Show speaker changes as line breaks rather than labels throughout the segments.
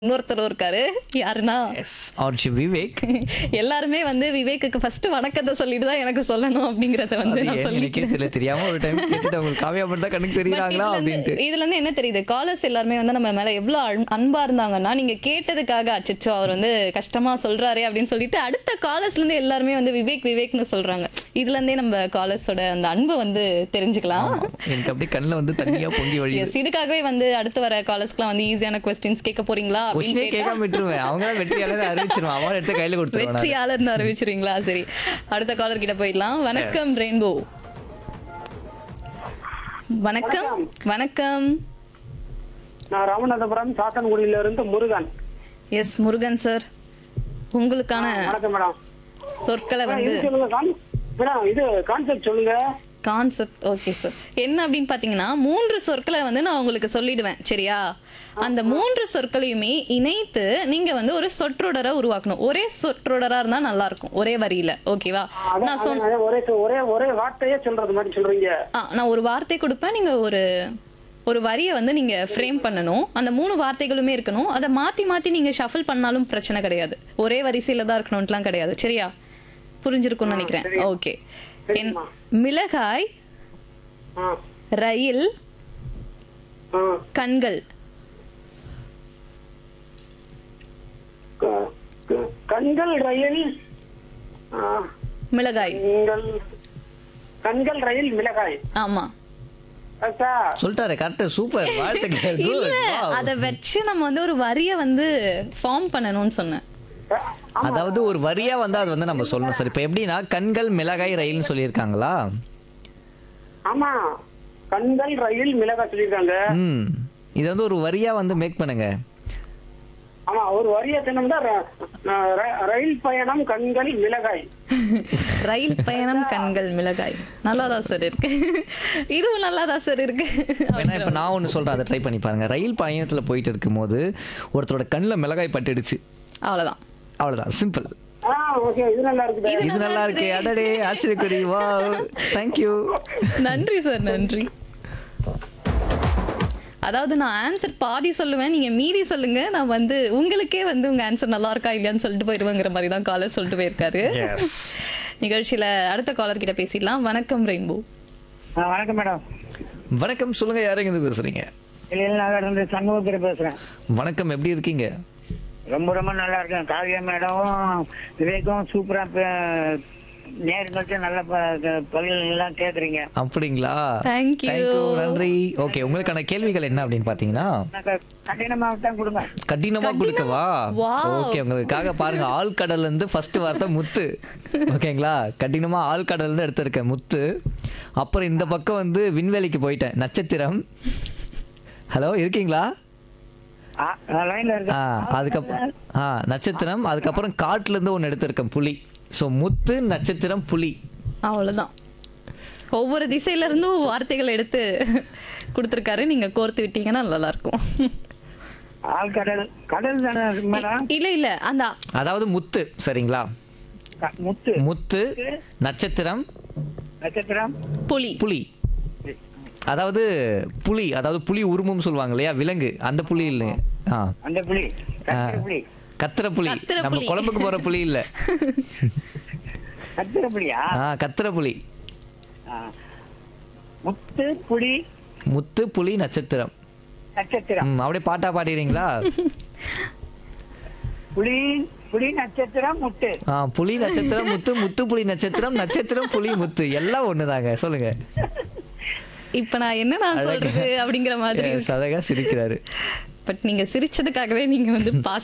இன்னொருத்தர் இருக்காரு யாருன்னா
எஸ் ஆர்ஜி விவேக்
எல்லாருமே வந்து விவேக்குக்கு ஃபர்ஸ்ட் வணக்கத்தை சொல்லிட்டு தான் எனக்கு சொல்லணும் அப்படிங்கறத வந்து
அது
நான்
ஏன் எனக்கே
சொல்லிக்கிறேன்
தெரியல தெரியாம ஒரு டைம் கேட்டுட்டு அவங்களுக்கு காவியா மட்டும் தான் கண்ணுக்கு தெரியுறாங்களா
But இதுல
அப்படின்ட்டு
இருந்து- இதுல இருந்து என்ன தெரியுது காலர்ஸ் எல்லாருமே வந்து நம்ம மேல எவ்வளவு அன்- அன்பா இருந்தாங்கன்னா நீங்க கேட்டதுக்காக அச்சச்சோ அவர் வந்து கஷ்டமா சொல்றாரே அப்படின்னு சொல்லிட்டு அடுத்த காலர்ஸ்ல இருந்து எல்லாருமே வந்து விவேக் விவேக்னு சொல்றாங்க இதுல இருந்தே நம்ம காலர்ஸோட அந்த அன்பை வந்து தெரிஞ்சுக்கலாம்
எனக்கு அப்படியே கண்ணுல வந்து தண்ணியா பொங்கி வழியுது
Yes, இதுக்காகவே வந்து அடுத்து வர காலர்ஸ்க்குலாம் வந்து ஈஸியான கொஸ்டின்ஸ் கேட்க போறீங்களா அப்படின்னு
கொஸ்டினே
கேட்டா-
கேட்காம விட்டுருவேன் அவங்க தான் வெற்றியாளர் அறிவிச்சிருவான் அவன் எடுத்து கையில கொடுத்துருவான்
வெற்றியாளர்னு அறிவிச்சிருவீங்களா சரி அடுத்த காலர் கிட்ட போயிடலாம் வணக்கம் ரெயின்போ வணக்கம் வணக்கம்
நான் ராமநாதபுரம் சாத்தன்குடியில இருந்து முருகன்
எஸ் முருகன் சார் உங்களுக்கான
வணக்கம் மேடம்
சொற்களை
மேடம்,
வந்து
இது சொல்லுங்க கான்- மேடம் இது கான்செப்ட் சொல்லுங்க
கான்செப்ட் ஓகே சார் என்ன அப்படின்னு பாத்தீங்கன்னா மூன்று சொற்களை வந்து நான் உங்களுக்கு சொல்லிடுவேன் சரியா அந்த மூன்று சொற்களையுமே இணைத்து நீங்க வந்து ஒரு சொற்றொடரை உருவாக்கணும் ஒரே சொற்றொடரா இருந்தா நல்லா இருக்கும் ஒரே வரியில ஓகேவா
அதான்,
நான் சொன்ன
அதான், ஒரே ஒரே ஒரே வார்த்தையே சொல்றது மாதிரி சொல்றீங்க
ஆ, நான் ஒரு வார்த்தை கொடுப்பேன் நீங்க ஒரு ஒரு வரியை வந்து நீங்க ஃப்ரேம் பண்ணணும் அந்த மூணு வார்த்தைகளுமே இருக்கணும் அதை மாத்தி மாத்தி நீங்க ஷஃபிள் பண்ணாலும் பிரச்சனை கிடையாது ஒரே வரிசையில தான் இருக்கணும்ட்டுலாம் கிடையாது சரியா புரிஞ்சிருக்கும்னு நினைக்கிறேன் ஓகே என் மிளகாய்
ஆ,
ரயில்
ஆ.
கண்கள்
க- க- கண்கள் ரயில் ஆ,
மிளகாய்
கண்கள் கண்கள் ரயில் மிளகாய்
ஆமா
கரெக்டா?
சொல்லிட்டாரு கரெக்ட் சூப்பர் வாழ்த்துக்கள் Good.
இல்ல
Wow.
அத வச்சு நம்ம வந்து ஒரு வரிய வந்து ஃபார்ம் பண்ணணும்னு சொன்னேன்
ஆமா.
அதாவது ஒரு வரியா வந்து அது வந்து நம்ம சொல்லணும் சார் இப்போ எப்படின்னா கண்கள் மிளகாய் ரயில்னு சொல்லியிருக்காங்களா
ஆமா கண்கள் ரயில் மிளகாய் சொல்லியிருக்காங்க
ம் இதை வந்து ஒரு வரியா வந்து மேக் பண்ணுங்க
ஆமா ஒரு வரிய தினம்னா ரயில் பயணம் கண்கள் மிளகாய்
ரயில் பயணம் கண்கள் மிளகாய் நல்லாதான் சார் இருக்கு இதுவும் நல்லாதான் சார் இருக்கு
ஏன்னா இப்போ நான் ஒன்று சொல்கிறேன் அதை ட்ரை பண்ணி பாருங்க ரயில் பயணத்தில் போயிட்டு இருக்கும்போது ஒருத்தரோட கண்ணில் மிளகாய் பட்டுடுச்சு
அவ்வளவுதான்
அவ்வளோதான் சிம்பிள்
ஆ ஓகே இது நல்லா இருக்குது
இது நல்லா இருக்கு அடடே ஆச்சரியக்குறி வா தேங்க்யூ
நன்றி சார் நன்றி அதாவது நான் ஆன்சர் பாதி சொல்லுவேன் நீங்க மீதி சொல்லுங்க நான் வந்து உங்களுக்கே வந்து உங்க ஆன்சர் நல்லா இருக்கா இல்லையான்னு சொல்லிட்டு போயிருவேங்கிற மாதிரி தான் காலர் சொல்லிட்டு போயிருக்காரு நிகழ்ச்சியில அடுத்த காலர் கிட்ட பேசிடலாம் வணக்கம் ரெயின்போ
ஆ, வணக்கம் மேடம்
வணக்கம் சொல்லுங்க யாருங்க இது பேசுறீங்க
நகர் இருந்து சண்முகத்தில் பேசுறேன்
வணக்கம் எப்படி இருக்கீங்க
ரொம்ப ரொம்ப நல்லா இருக்கேன் காவியா மேடமும் விவேக்கும் சூப்பரா பே- நேர்களுக்கு நல்ல ப- க- பதில் எல்லாம் கேக்குறீங்க
அப்படிங்களா
Thank you.
நன்றி ஓகே உங்களுக்கான கேள்விகள் என்ன அப்படின்னு பாத்தீங்கன்னா
எனக்கு கடினமாக தான் கொடுங்க
கடினமா கொடுக்கவா
Wow.
ஓகே உங்களுக்காக பாருங்க ஆழ்கடல்ல இருந்து ஃபர்ஸ்ட் வார்த்தை முத்து ஓகேங்களா கடினமா ஆழ்கடல்ல இருந்து எடுத்திருக்கேன் முத்து அப்புறம் இந்த பக்கம் வந்து விண்வெளிக்கு போயிட்டேன் நட்சத்திரம் ஹலோ இருக்கீங்களா
ஆ, நான் லைன்ல
ஆ
இருக்கேன்
அதுக்கப்புறம் ஆ நட்சத்திரம் அதுக்கப்புறம் காட்டுல இருந்து ஒன்று எடுத்திருக்கேன் புலி ஸோ முத்து நட்சத்திரம் புலி
அவ்வளவுதான் ஒவ்வொரு திசையில இருந்தும் வார்த்தைகள் எடுத்து கொடுத்துருக்காரு நீங்க கோர்த்து விட்டீங்கன்னா நல்லா இருக்கும்
ஆழ்கடல் கடல் தானே மேடம்
இல்ல இல்ல அந்த
அதாவது முத்து சரிங்களா
க- முத்து
முத்து நட்சத்திரம்
நட்சத்திரம்
புலி
புலி அதாவது புலி அதாவது புலி உருமும் சொல்லுவாங்க இல்லையா விலங்கு அந்த புலி இல்லை ஆ
அந்த புலி
ஆ.
கத்திர புலி
கத்துற புலி
கத்துற
நம்ம
புலி.
குழம்புக்கு போற புலி இல்ல
கத்திர புலியா
ஆ கத்துற புலி
ஆ. முத்து புலி
முத்து புலி நட்சத்திரம்
நட்சத்திரம்
ம், அப்படியே பாட்டா பாடிறீங்களா
புலி புலி நட்சத்திரம் முத்து
ஆ புலி நட்சத்திரம் முத்து முத்து புலி நட்சத்திரம் நட்சத்திரம் புலி முத்து எல்லாம் ஒண்ணுதாங்க சொல்லுங்க
இப்ப நான் என்ன நான் சொல்றது அப்படிங்கிற மாதிரி
Yes, அழகா சிரிக்கிறாரு
பட் நீங்க சிரிச்சதுக்காகவே நீங்க வந்து பாஸ்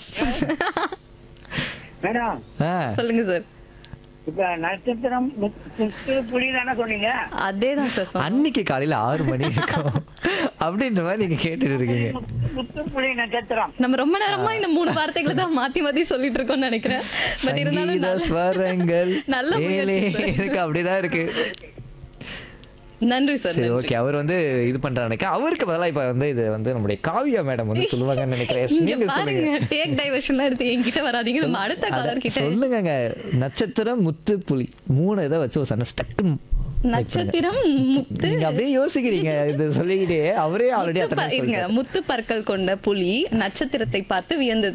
மேடம்
ஆ
சொல்லுங்க சார்
இப்ப நட்சத்திரம் முத்து முத்து புலி தானே சொன்னீங்க
அதே தான் சார் சொன்னேன்.
அன்னைக்கு காலையில ஆறு மணி இருக்கும் அப்படின்ற மாதிரி நீங்க கேட்டுட்டு இருக்கீங்க
முத்து- முத்து புலி நட்சத்திரம்
நம்ம ரொம்ப நேரமா இந்த மூணு வார்த்தைகளை தான் மாத்தி மாத்தி சொல்லிட்டு இருக்கோம்னு நினைக்கிறேன் பட் இருந்தாலும்
சங்கீத
நல்ல-
ஸ்வரங்கள்
நல்ல
ஏலே
முயற்சி sir.
இருக்கு அப்படிதான் இருக்கு
நன்றி சார்
சரி
நன்றி
ஓகே அவர் வந்து இது பண்றாரு நினைக்கிறேன் அவருக்கு பதிலா இப்ப வந்து இது வந்து நம்முடைய காவியா மேடம் வந்து சொல்லுவாங்கன்னு நினைக்கிறேன் Yes,
இங்க
நீங்க சொல்லுங்க
பாருங்க டேக் டைவர்ஷன்லாம் எடுத்து என்கிட்ட வராதீங்க நம்ம அடுத்த காலர் கிட்ட
சொல்லுங்க நட்சத்திரம் முத்து புலி மூணு இதை வச்சு ஒரு சண்டை ஸ்டக்கு
நட்சத்திரம் முத்து
நீங்க அப்படியே யோசிக்கிறீங்க இது சொல்லிக்கிட்டே அவரே ஆல்ரெடி
முத்து
அத்தனை
ப- இருங்க முத்து பற்கள் கொண்ட புலி நட்சத்திரத்தை பார்த்து வியந்தது